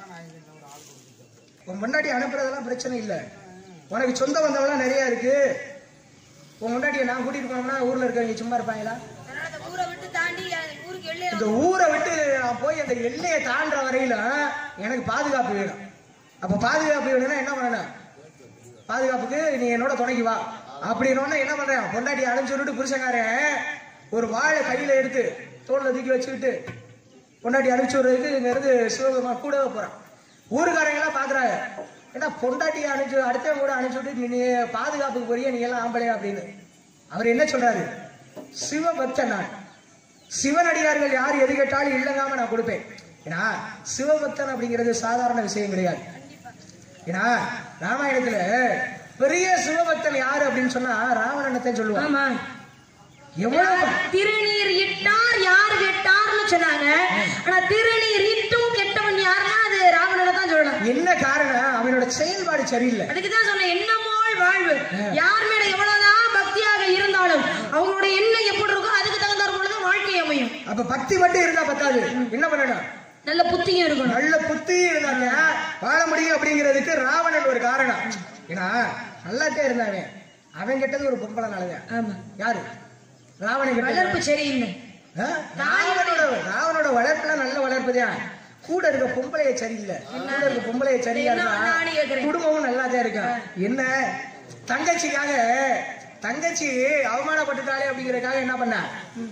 உன் பொண்டாட்டி அனுப்புறதெல்லாம் பிரச்சனை இல்ல உனக்கு சொந்த பந்தவெல்லாம் நிறைய இருக்கு உன் பொண்டாட்டியை நான் கூட்டிட்டு போனோம்னா ஊர்ல இருக்கவங்க சும்மா இருப்பாங்களா அதனால அந்த ஊரை விட்டு தாண்டி அஹ், ஊருக்கு எல்லையில இந்த ஊரை விட்டு நான் போய் அந்த எல்லையை தாண்டுற வரையில எனக்கு பாதுகாப்பு வேணும் அப்ப பாதுகாப்பு வேணும்னா என்ன பண்ணணும் பாதுகாப்புக்கு நீ என்னோட துணைக்கு வா அப்படின்னு என்ன பண்றேன் பொண்டாட்டி அனுப்பிச்சு விட்டுட்டு புருஷங்காரன் ஒரு வாழை கையில எடுத்து தோல்ல தூக்கி வச்சுக்கிட்டு பொண்டாட்டி அனுப்பிச்சு விடுறதுக்கு இங்க இருந்து சிவபெருமான் கூடவே போறான் ஊருக்காரங்க எல்லாம் பாக்குறாங்க ஏன்னா பொண்டாட்டி அனுப்பிச்சு அடுத்தவங்க கூட அனுப்பிச்சு விட்டு நீ பாதுகாப்புக்கு போறிய நீ எல்லாம் ஆம்பளையா அப்படின்னு அவர் என்ன சொல்றாரு சிவபக்தன் நான் சிவனடியார்கள் யார் எது கேட்டாலும் இல்லங்காம நான் கொடுப்பேன் ஏன்னா சிவபக்தன் அப்படிங்கிறது சாதாரண விஷயம் கிடையாது ஏன்னா ராமாயணத்துல பெரிய சிவபக்தன் யாரு அப்படின்னு சொன்னா ராவணனத்தை சொல்லுவாங்க ஆமா எவ்வளவு திருநீர் இட்டார் யார் கெட்டார்னு சொன்னாங்க ஆனா திருநீர் இட்டும் கெட்டவன் யாருன்னா அது ராவணனை தான் சொல்லணும் என்ன காரணம் அவனோட செயல்பாடு சரியில்லை அதுக்கு தான் சொன்னேன் எண்ணமோள் வாழ்வு யார் மேல எவ்வளவுதான் பக்தியாக இருந்தாலும் அவங்களுடைய எண்ணம் எப்படி இருக்கோ அதுக்கு தகுந்தாற் போலதான் வாழ்க்கை அமையும் அப்ப பக்தி மட்டும் இருந்தா பத்தாது என்ன பண்ணணும் நல்ல புத்தியும் இருக்கணும் நல்ல புத்தி இருந்தாங்க வாழ முடியும் அப்படிங்கிறதுக்கு ராவணன் ஒரு காரணம் ஏன்னா நல்லாட்டே இருந்தாங்க அவன் கெட்டது ஒரு பொம்பளைனாலதான் ஆமா யாரு ராவணன் கெட்டது வளர்ப்பு சரியில்லை ஆ? ராவணனோட ராவனோட வளர்ப்புலாம் நல்ல வளர்ப்புதான் கூட இருக்க பொம்பளைய சரியில்லை கூட இருக்க பொம்பளைய சரியா என்ன இருந்தா நானே கேக்குறேன். குடும்பமும் நல்லா தான் இருக்கும் என்ன தங்கச்சிக்காக தங்கச்சி அவமானப்பட்டுட்டாலே அப்படிங்கறதுக்காக என்ன பண்ண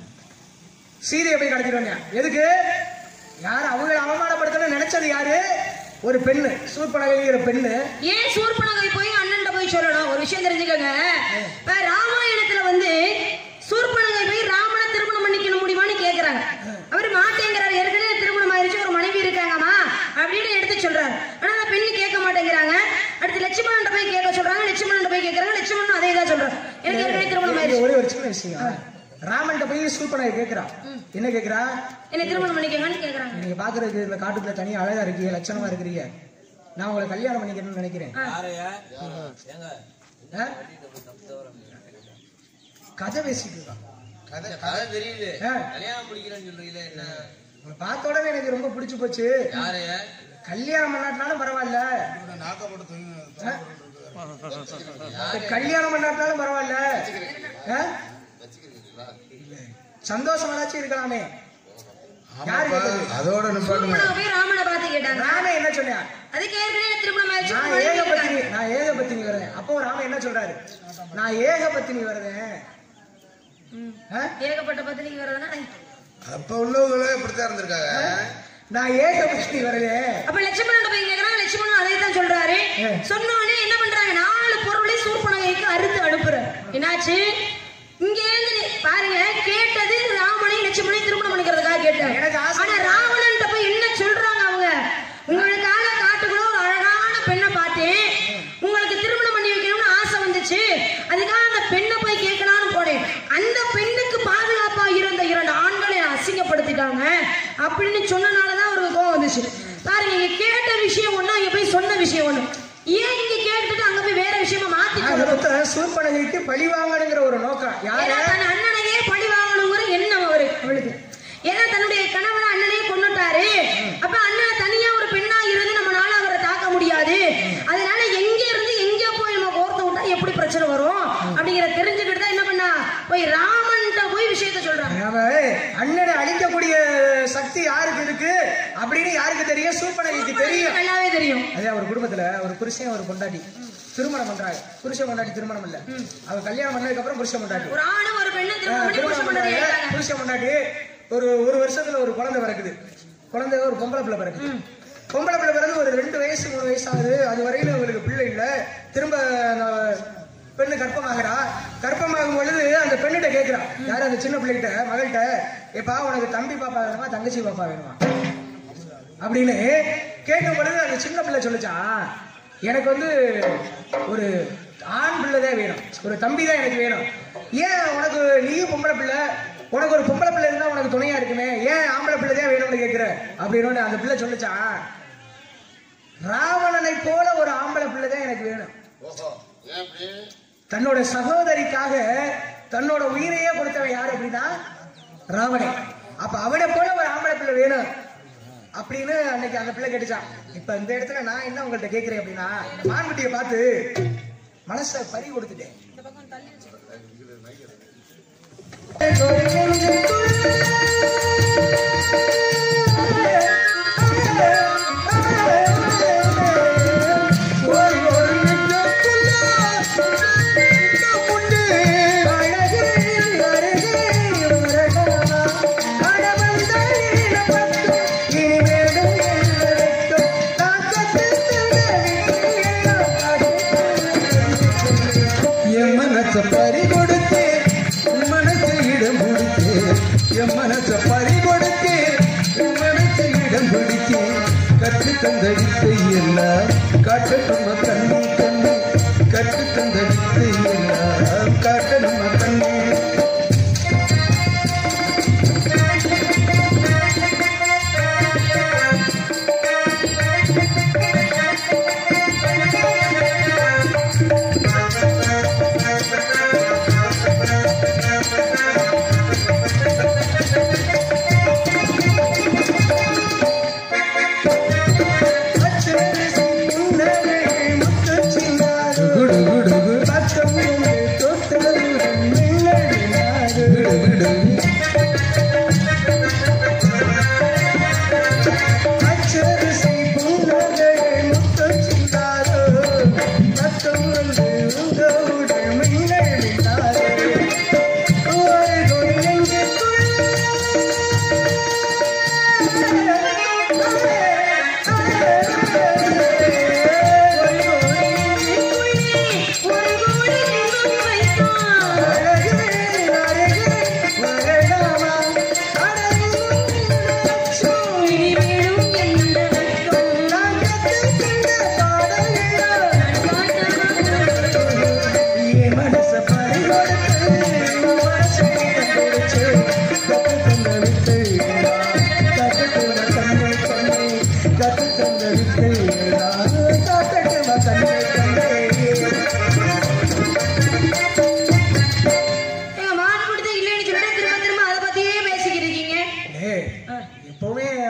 சீதையை போய் கடத்திட்டு வந்தேன் எதுக்கு யார் அவங்களை அவமானப்படுத்தணும்னு நினைச்சது யாரு ஒரு பெண்ணு சூர்பனகைங்கிற பெண்ணு ஏன் சூர்பனகை போய் அண்ணன்ட்ட போய் சொல்லணும் ஒரு விஷயம் தெரிஞ்சுக்கோங்க இப்ப ராமாயணத்துல வந்து சூர்பனகை போய் ராமனை திருமணம் பண்ணிக்க முடியுமான்னு கேக்குறாங்க அவர் மாட்டேங்கிறாரு ஏற்கனவே திருமணம் ஆயிருச்சு ஒரு மனைவி இருக்காங்கம்மா அப்படின்னு எடுத்து சொல்றாரு ஆனா அந்த பெண்ணு கேட்க மாட்டேங்கிறாங்க அடுத்து லட்சுமணன் போய் கேட்க சொல்றாங்க லட்சுமணன் போய் கேக்குறாங்க லட்சுமணன் அதே தான் சொல்றாரு எனக்கு ஏற்கனவே திருமணம் இங்க ஆயிருச்சு ஒரே ஒரு சின்ன விஷயம் ராமன்ட்ட போய் சூர்பனகை கேக்குறா என்ன கேக்குறா என்ன திருமணம் பண்ணிக்கங்கன்னு கேக்குறாங்க நீங்க பாக்குறதுக்கு இந்த காட்டுக்குள்ள தனியா அழகா இருக்கீங்க லட்சணமா இருக்கிறீங்க நான் உங்களை கல்யாணம் பண்ணிக்கணும்னு நினைக்கிறேன் ஆ? கதை பேசிட்டு இருக்கான் கதை கதை தெரியுது ஆ. கல்யாணம் முடிக்கிறேன்னு சொல்றீங்களே என்ன உங்களை பார்த்த உடனே எனக்கு ரொம்ப பிடிச்சு போச்சு யாரு கல்யாணம் பண்ணாட்டினாலும் பரவாயில்ல இவனை நாக்க போட்டு தூங்கி இந்த கல்யாணம் பண்ணாட்டினாலும் பரவாயில்ல ஆ? சந்தோஷமாச்சும் இருக்கலாமே யாரு ஆமாப்பா, கேட்டது? அதோட நிப்பாட்டுங்க சூர்பனகை போய் ராமனை பார்த்து கேட்டாங்க ராமே என்ன சொன்னேன் அதுக்கு ஏற்கனவே திருமணம் ஆயிடுச்சு நான் குழந்தை ஏகபத்தினி இருக்காங்க. நான் ஏகபத்தினி வரேன் அப்போ ராம என்ன சொல்றாரு நான் ஏகபத்தினி வரேன் ம். ஆ? ஏகப்பட்ட பத்திரிக்கை வரதுன்னா அப்ப உள்ளவங்களே இப்படித்தான் இருந்திருக்காங்க நான் ஏகபத்தினி வரேன் அப்ப லட்சுமணன் போய் கேக்குறாங்க லட்சுமணன் அதை தான் சொல்றாரு ஏ. சொன்ன உடனே என்ன பண்றாங்க நாலு பொருளை சூர்பனகைக்கு அறுத்து அனுப்புற என்னாச்சு இங்க இருந்து நீ- பாருங்க கேட்டது ராமனை லட்சுமணை திருமணம் பண்ணிக்கிறதுக்காக கேட்டாங்க எனக்கு ஆசை. ஆனா ராவணன் போய் என்ன சொல்றாங்க அவங்க உங்களுக்காக காட்டுக்குள்ள ஒரு அழகான பெண்ணை பார்த்தேன் உங்களுக்கு திருமணம் பண்ணி வைக்கணும்னு ஆசை வந்துச்சு அதுக்காக அந்த பெண்ணை போய் கேட்கலாம்னு போனேன் அந்த பெண்ணுக்கு பாதுகாப்பா இருந்த இரண்டு ஆண்களை அசிங்கப்படுத்திட்டாங்க அப்படின்னு சொன்னனாலதான் ஒரு கோவம் வந்துச்சு பாருங்க இங்க கேட்ட விஷயம் ஒண்ணு அங்க போய் சொன்ன விஷயம் ஒண்ணு ஏன் இங்க கேட்டுட்டு அங்க போய் வேற விஷயமா மாத்தி சொல்லணும் சூர்பனகைக்கு பழி வாங்கணுங்கிற ஒரு நோக்கம் யார ஏன்னா தன் அண்ணனையே பழி வாங்கணுங்கிற எண்ணம் அவரு அவளுக்கு ஏன்னா தன்னுடைய கணவனை அண்ணனையே கொண்டுட்டாரு அப்ப அண்ணனை தனியா ஒரு பெண்ணா இருந்து நம்மளால அவரை தாக்க முடியாது அதனால எங்க இருந்து எங்க போய் நம்ம கோர்த்து விட்டா எப்படி பிரச்சனை வரும் அப்படிங்கிற தெரிஞ்சுக்கிட்டு தான் என்ன பண்ணா போய் ராமன்ட்ட போய் விஷயத்த சொல்றாங்க அவ அண்ணனை அழிக்கக்கூடிய சக்தி யாருக்கு இருக்கு அப்படின்னு யாருக்கு தெரியும் சூர்பனகைக்கு தெரியும் நல்லாவே தெரியும் அதே ஒரு குடும்பத்துல ஒரு புருஷன் ஒரு பொண்டாட்டி திருமணம் பண்றாங்க புருஷன் பொண்டாட்டி திருமணம் இல்ல அவ கல்யாணம் பண்ணதுக்கு அப்புறம் புருஷன் பொண்டாட்டி ஒரு ஆணும் ஒரு பெண்ணும் ஆ, திருமணம் பண்ணி திருமணம் புருஷன் பண்ணதை பண்றாங்க ஏற்றாங்க. புருஷன் பொண்டாட்டி ஒரு ஒரு வருஷத்துல ஒரு குழந்தை பிறக்குது குழந்தை ஒரு பொம்பளை பிள்ளை பிறக்குது பொம்பளை பிள்ளை பிறந்து ஒரு ரெண்டு வயசு மூணு வயசு ஆகுது அது வரையிலும் இவங்களுக்கு பிள்ளை இல்ல திரும்ப அந்த பெண்ணு கர்ப்பமாகிறா கர்ப்பமாகும் பொழுது அந்த பெண்ணிட்ட கேக்குறா யாரு அந்த சின்ன பிள்ளைகிட்ட மகள்கிட்ட எப்பா உனக்கு தம்பி பாப்பா வேணுமா தங்கச்சி பாப்பா வேணுமா அப்படின்னு கேட்கும் பொழுது அந்த சின்ன பிள்ளை சொல்லுச்சா எனக்கு வந்து ஒரு ஆண் பிள்ளை தான் வேணும் ஒரு தம்பி தான் எனக்கு வேணும் ஏன் உனக்கு நீயும் பொம்பளை பிள்ளை உனக்கு ஒரு பொம்பளை பிள்ளை இருந்தா உனக்கு துணையா இருக்குமே ஏன் ஆம்பளை பிள்ளை தான் வேணும்னு கேட்கிற அப்படின்னு அந்த பிள்ளை சொல்லுச்சா ராவணனை போல ஒரு ஆம்பளை பிள்ளை தான் எனக்கு வேணும் தன்னோட சகோதரிக்காக தன்னோட உயிரையே கொடுத்தவன் யாரு அப்படின்னா ராவணன் அப்ப அவனை போல ஒரு ஆம்பளை பிள்ளை வேணும் அப்படின்னு அன்னைக்கு அந்த பிள்ளை கேட்டுச்சான் இப்ப இந்த இடத்துல நான் என்ன உங்கள்ட்ட கேக்குறேன் அப்படின்னா இந்த மான்குட்டியை பார்த்து மனச பறி கொடுத்துட்டேன் என் மனச பறி கொடுத்து மனசு இடம் பிடித்து என் மனச பறி கொடுத்து மனசு இடம் பிடித்து கற்று தந்த வித்தை எல்லாம் காட்டணும் கண்ணி கண்ணி கற்று தந்த வித்தை எல்லாம் காட்டணும் கண்ணி முத்து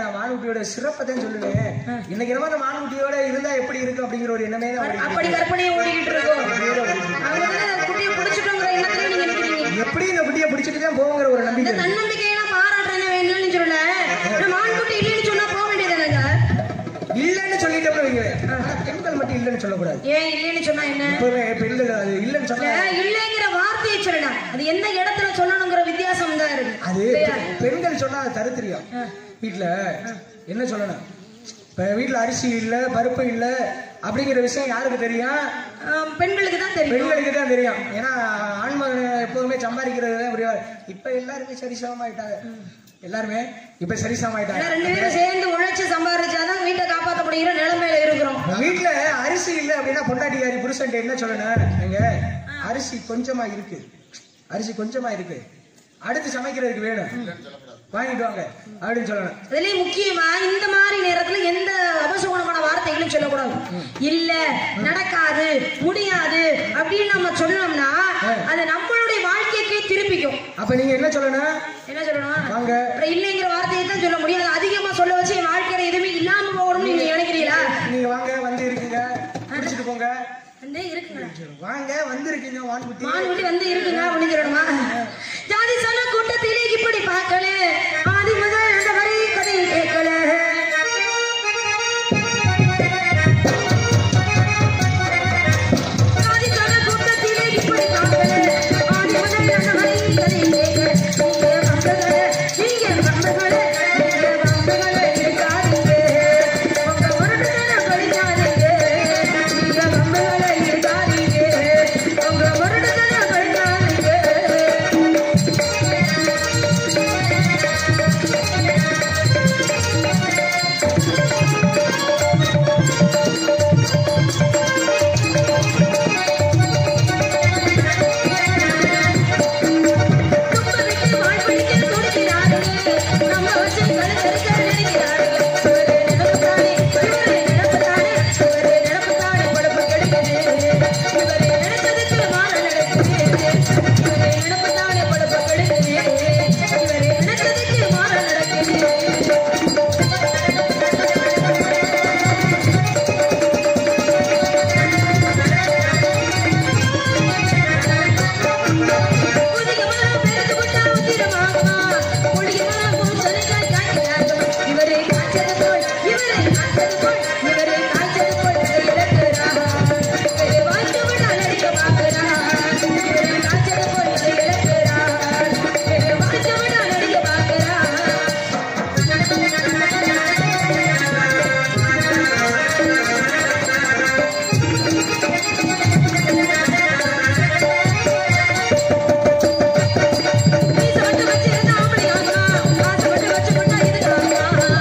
நான் மான்குட்டியோட சிறப்பை தான் சொல்லுவேன் இன்னைக்கு நம்ம அந்த மான்குட்டியோட இருந்தா எப்படி இருக்கு அப்படிங்கிற ஒரு எண்ணமே தான் ஓடிட்டு அப்படி இருக்கு. கற்பனையை ஓடிக்கிட்டு இருக்கோம் அவங்க வந்து குட்டியை பிடிச்சிட்டோங்கிற எண்ணத்துல நீங்க நிக்கிறீங்க எப்படி இந்த குட்டியை பிடிச்சிட்டு தான் போங்கிற ஒரு இந்த நம்பிக்கை இருக்கு. தன்னம்பிக்கையெல்லாம் பாராட்டுறேன் வேணும்னு சொல்லல நான் மான்குட்டி இல்லைன்னு சொன்னா போக வேண்டியதானங்க இல்லைன்னு சொல்லிட்டோம்னு வைக்கிறேன் ஆனா பெண்கள் மட்டும் இல்லைன்னு சொல்லக்கூடாது ஏன் இல்லைன்னு சொன்னா என்ன இப்பவே பெண்கள் அது இல்லைன்னு சொன்னா இல்ல, இல்லைங்கிற வார்த்தையை சொல்லல அது எந்த இடத்துல சொல்லணுங்கிற வித்தியாசம் தான் இருக்கு அது இல்லையா? பெ- பெண்கள் சொன்னா அது தருத்திரியம் வீட்டுல என்ன சொல்லணும் இப்ப வீட்டுல அரிசி இல்ல பருப்பு இல்ல அப்படிங்கிற விஷயம் யாருக்கு தெரியும் ஆம், பெண்களுக்கு தான் தெரியும் பெண்களுக்கு தான் தெரியும் ஏன்னா ஆண்மகன் எப்போதுமே சம்பாதிக்கிறது தான் புரியாது இப்ப எல்லாருமே சரிசமமாயிட்டாங்க எல்லாருமே இப்ப சரிசமமாயிட்டாங்க ஏன்னா ரெண்டு பேரும் சேர்ந்து உழைச்சு சம்பாதிச்சாதான் வீட்டை காப்பாற்ற முடிகிற நிலைமையில இருக்கிறோம் வீட்டுல அரிசி இல்ல அப்படின்னா பொண்டாட்டிக்காரி புருஷன்ட்ட என்ன சொல்லணும் எங்க அரிசி கொஞ்சமா இருக்கு அரிசி கொஞ்சமா இருக்கு அடுத்து சமைக்கிறதுக்கு வேணும் வாங்கிட்டு வாங்க அப்படின்னு சொல்லணும் அதுலயும் முக்கியமா இந்த மாதிரி நேரத்துல எந்த அபசகுணமான வார்த்தைகளும் சொல்லக்கூடாது இல்ல நடக்காது முடியாது அப்படின்னு நம்ம சொன்னோம்னா அது நம்மளுடைய வாழ்க்கைக்கே திருப்பிக்கும் அப்ப நீங்க என்ன சொல்லணும் என்ன சொல்லணும் வாங்க. அப்புறம் இல்லைங்கிற வார்த்தையை தான் சொல்ல முடியும் அது அதிகமா சொல்ல வச்சு என் வாழ்க்கையில எதுவுமே இல்லாம போகணும்னு நீங்க நினைக்கிறீங்களா நீங்க வாங்க வந்து இருக்கீங்க பிடிச்சிட்டு போங்க வந்து இருக்குங்களா வாங்க வந்து இருக்கீங்க வான்குட்டி மான்குட்டி வந்து இருக்குங்க அப்படின்னு சொல்லணுமா ஜாதி சன கூட்டத்திலே இப்படி பார்க்கல ஆதி முதல் அந்த வரை கதை கேட்கல ஜாதி சன கூட்டத்திலே இப்படி பார்க்கல ஆதி முதல் அந்த வரை கதை கேட்கல நீங்க வந்தகளே நீங்க வந்தகளே நீங்க வந்தகளே இருக்காதீங்க உங்க வருடத்தன கழிக்காதீங்க நீங்க வந்தகளே இருக்காதீங்க உங்க வருடத்தன கழிக்காதீங்க துப்பவிட்டு வாழ்வழிக்க துடிக்கிறார்களே நம்ம வச்சு கழுத்தறுக்க நினைக்கிறார்களே இவரே நினைப்புத்தானே இவரே நினைப்புத்தானே இவரே நினைப்புத்தானே படப்பு கெடுக்குது இவரே நினைச்சதுக்கு மாற நடக்குது இவரே நினைப்புத்தானே படப்பு கெடுக்குது இவரே நினைச்சதுக்கு மாற நடக்குது புதியவனா பிறந்து விட்டா உத்திரமாகுமா? புதியவனா பூசணிக்காய் காய்க்கிறார்கள். இவரே காய்ச்சது போல், இவரே காய்ச்சது போல், இவரே காய்ச்சது போல் இதை இழக்கிறார். இவரே வாய்த்து விட்டால் அடிக்க பார்க்கிறார். இவரே காய்ச்சது போல் இதை இழக்கிறார். இவரே வாய்த்து விட்டால் அடிக்க பார்க்கிறார். மீசை மட்டும் வச்சிருந்தா ஆம்பளை ஆகலாம். காசை மட்டும் வச்சு கொண்டா இதுக்கு ஆகலாம்.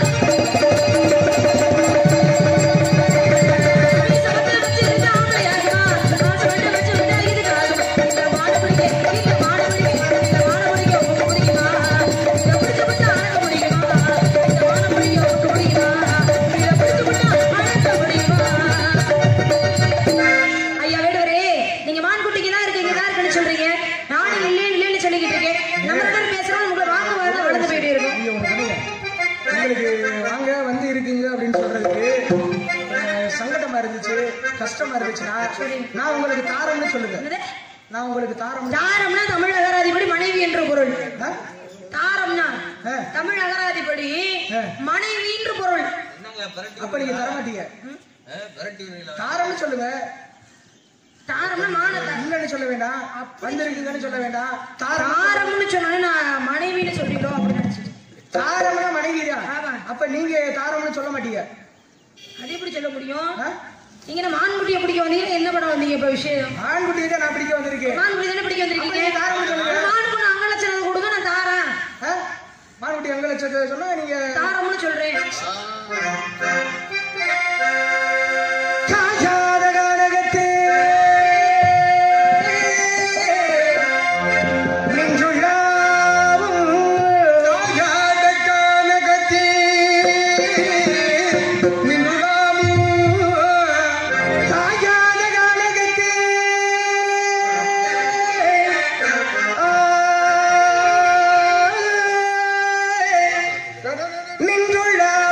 மீசை மட்டும் வச்சிருந்தா ஆம்பளை ஆகலாம். காசை மட்டும் வச்சு கொண்டா இதுக்கு ஆகலாம். இந்த மாடு பிடிக்க, இந்த மாடு பிடிக்க, இந்த மாடு பிடிக்க உங்களுக்கு பிடிக்குமா? இதை பிடிச்சு விட்டா அடக்க முடியுமா? இந்த மாடு பிடிக்க உங்களுக்கு பிடிக்குமா? இதை பிடிச்சு விட்டா அடக்க முடியுமா? ஐயா வேடுவரே நீங்க மான்குட்டிக்கு தான் இருக்கு இங்க தான் இருக்குன்னு சொல்றீங்க நானும் இல்லை இல்லைன்னு சொல்லிக்கிட்டு இருக்கேன் நம்ம ரெண்டு பேரும் பேசுறோம் உங்களை வாக்குவாதம் வளர்ந்து போயிட்டே இருக்கும் ஐயோ, உனக்கு ஒண்ணுங்க. உங்களுக்கு வாங்க வந்து இருக்கீங்க அப்படின்னு சொல்றதுக்கு அஹ், சங்கடமா இருந்துச்சு கஷ்டமா இருந்துச்சுன்னா நான் உங்களுக்கு தாரம்னு சொல்லுங்க என்னது? நான் உங்களுக்கு தாரம் தாரம்னா தமிழ் அகராதிப்படி மனைவி என்ற பொருள் ஆ? தாரம்னா ஆ. தமிழ் அகராதிப்படி ஆ. மனைவி என்று பொருள் என்னங்க விரட்டி அப்ப நீங்க தர மாட்டீங்க ஆ, விரட்டி விடுறீங்களா தாரம்னு சொல்லுங்க தாரம்னா மானத்தை இல்லைன்னு சொல்ல வேண்டாம் வந்திருக்கீங்கன்னு சொல்ல வேண்டாம் தாரம் தாரம்னு சொன்னோன்னே நான் மனைவின்னு சொல்லிட்டோம் அப்படின்னு நினைச்சிட்டேன் தாரம்னா மனைவி தான் ஆமா. அப்ப நீங்க தாரம்னு சொல்ல மாட்டீங்க அது எப்படி சொல்ல முடியும் ஆ? நீங்க என்ன மான்குட்டியை பிடிக்க வந்தீங்க என்ன பண்ண வந்தீங்க இப்ப விஷயம் ஆண்குட்டியை தான் நான் பிடிக்க வந்திருக்கேன் மான்குட்டி தானே பிடிக்க வந்திருக்கீங்க அப்ப நீங்க தாரம்னு சொல்லுங்க. மான்குட்டி அங்க லட்சணம் கொடுங்க நான் தாரேன் ஆ? மான்குட்டி எங்க லட்சத்தை சொன்னா நீங்க தாரம்னு சொல்றேன் காஜாத கானகத்தே நின்றுள்ளாவும் காஜாத கானகத்தே நின்றுள்ளாவும் காஜாத கானகத்தே ஆ நின்றுள்ளாவும்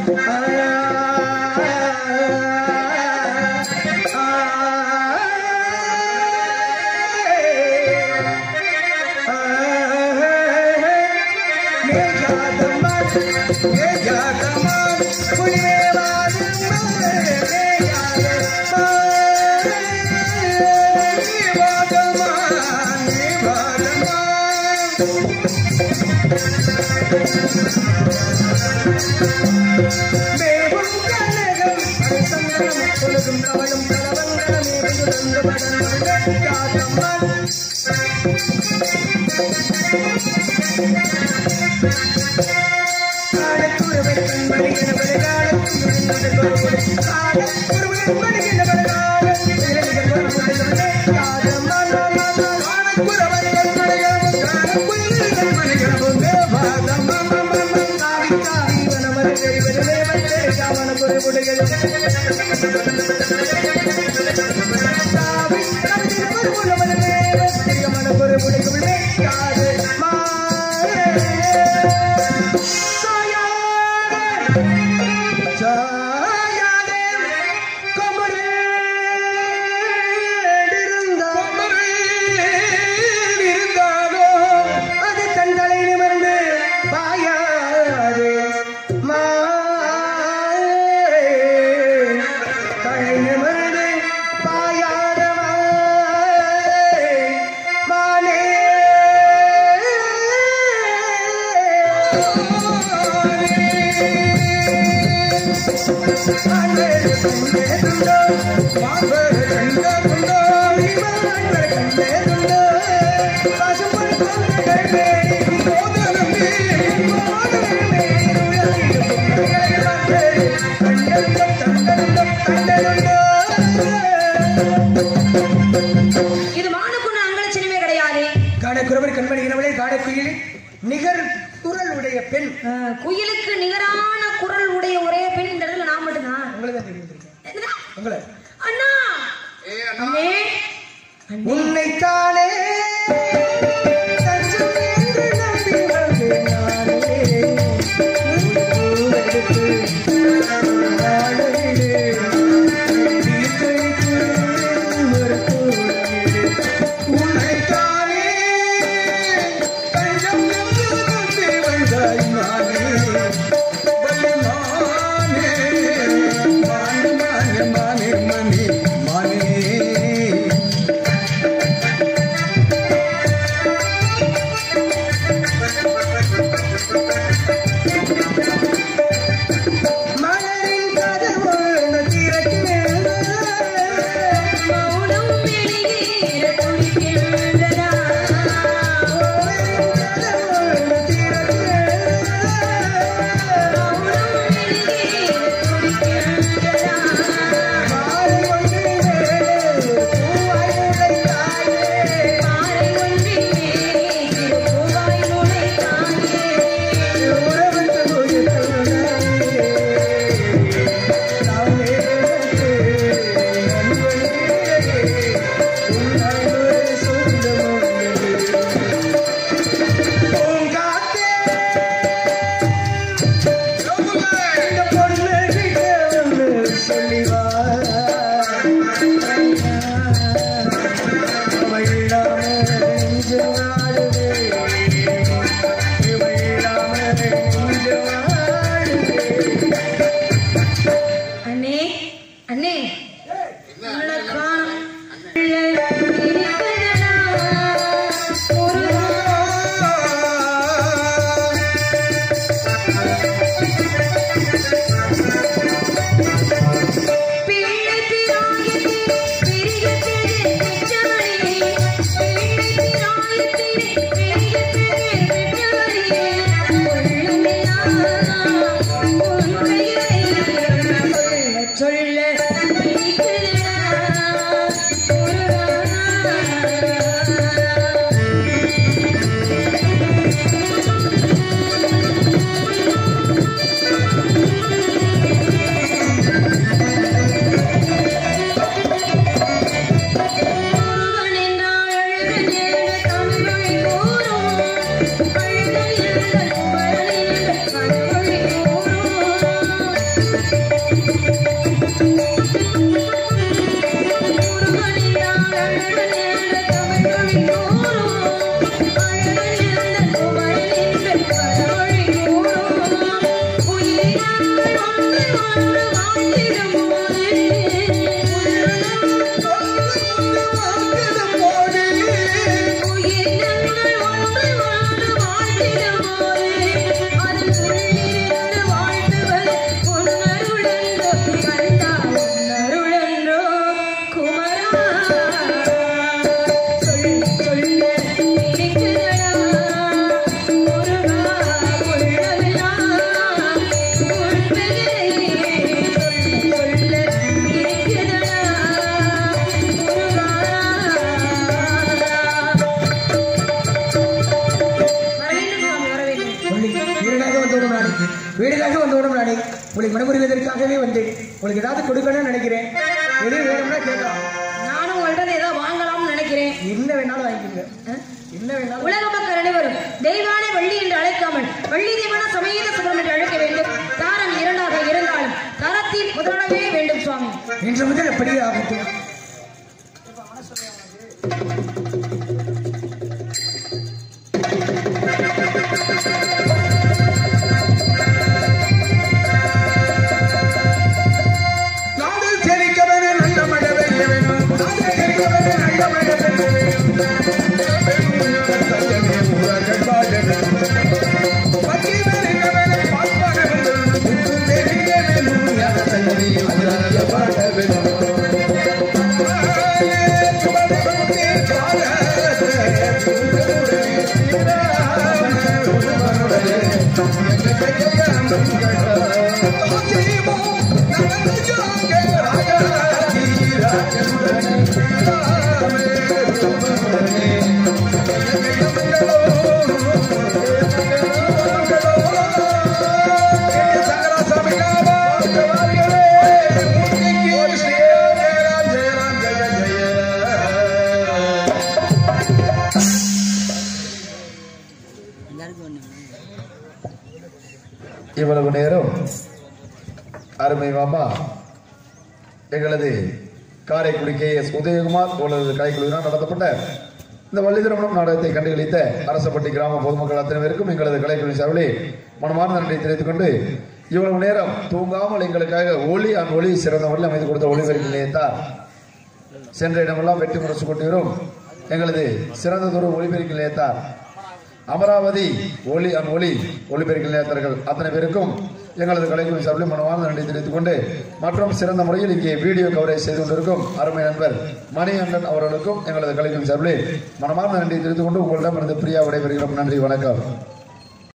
அது தந்தலை நிமிர்ந்து பாயாது தலை நிமிர்ந்து பாயாத மானே இது மானுக்குன்னு அங்கல சினிமே கிடையாது காடக்குறவர் கண்மணிகிறவளே காடக்குயில் நிகர் குரல் உடைய பெண் அஹ், குயிலுக்கு நிகரான குரல் உடைய ஒரே பெண் இந்த இடத்துல நான் மட்டும்தான் உங்களை தான் தெரியும் என்னடா? உங்களை அண்ணா ஏ அண்ணா அண்ணே உன்னைத்தானே தஞ்சம் என்று நம்பி வந்தேன் நானே. உனக்கு எடுத்து நாளையிலே தீர்த்தளித்து ஒரு கூடலிலே. உன்னைத்தானே தஞ்சம் என்று நம்பி வந்தாய் நானே. வலிமானே, மானே, மானே, மானே, மானே, மானே. சொல்லி வீடாக வந்தோடும் நானே வீடாக வந்தோடும் நானே உங்களை மனமுறிவதற்காகவே வந்தேன் உங்களுக்கு ஏதாவது கொடுக்கணும்னு நினைக்கிறேன் எது வேணும்னா கேட்கலாம் நானும் உங்கள்ட்ட ஏதாவது வாங்கலாம்னு நினைக்கிறேன் என்ன வேணாலும் வாங்கிக்கோங்க அஹ்? என்ன வேணாலும் உலக மக்கள் அனைவரும் தெய்வானை வள்ளி என்று அழைக்காமல் வள்ளி தெய்வான சமீத சுபம் என்று அழைக்க வேண்டும் தாரம் இரண்டாக இருந்தாலும் தரத்தில் முதலவே வேண்டும் சுவாமி இன்று முதல் அப்படியே ஆகட்டும் நாடு செழிக்கவன நல்ல மழை பெய்ய வேண்டும் நாடு செழிக்கவன நல்ல மழை பெய்ய வேண்டும் சத்தியமே ஊரர்கள் வாழ வேண்டும் பக்தி வருகவன பார்ப்பாக வேண்டும் முத்து பெரிய வேணும் ஞான சங்கதி அஜாய பாட வேண்டும் இவ்வளவு நேரம் அருமை மாமா எங்களது காரைக்குடி கே எஸ் உதயகுமார் உங்களது கலைக்குழுவினால் நடத்தப்பட்ட இந்த வள்ளி திருமணம் நாடகத்தை கண்டுகளித்த அரசப்பட்டி கிராம பொதுமக்கள் அத்தனை பேருக்கும் எங்களது கலைக்குழு சார்பிலே மனமார்ந்த நன்றியை தெரிவித்துக் கொண்டு இவ்வளவு நேரம் தூங்காமல் எங்களுக்காக ஒளி அன் ஒளி சிறந்த முறையில் அமைத்து கொடுத்த ஒளிபெருக்கி நிலையத்தார் சென்ற இடமெல்லாம் வெற்றி முரசு கொண்டு வரும் எங்களது சிறந்ததொரு ஒளிபெருக்கி நிலையத்தார் அமராவதி ஒளி அன் ஒளி ஒளிபெருக்கி நிலையத்தார்கள் அத்தனை பேருக்கும் எங்களது கலைக்குழு சார்பில் மனமார்ந்த நன்றி தெரிவித்துக் கொண்டு மற்றும் சிறந்த முறையில் இங்கே வீடியோ கவரேஜ் செய்து கொண்டிருக்கும் அருமை நண்பர் மணிகண்டன் அவர்களுக்கும் எங்களது கலைக்குழு சார்பில் மனமார்ந்த நன்றி தெரிவித்துக் கொண்டு உங்களிடம் இருந்து பிரியா விடைபெறுகிறோம் நன்றி வணக்கம்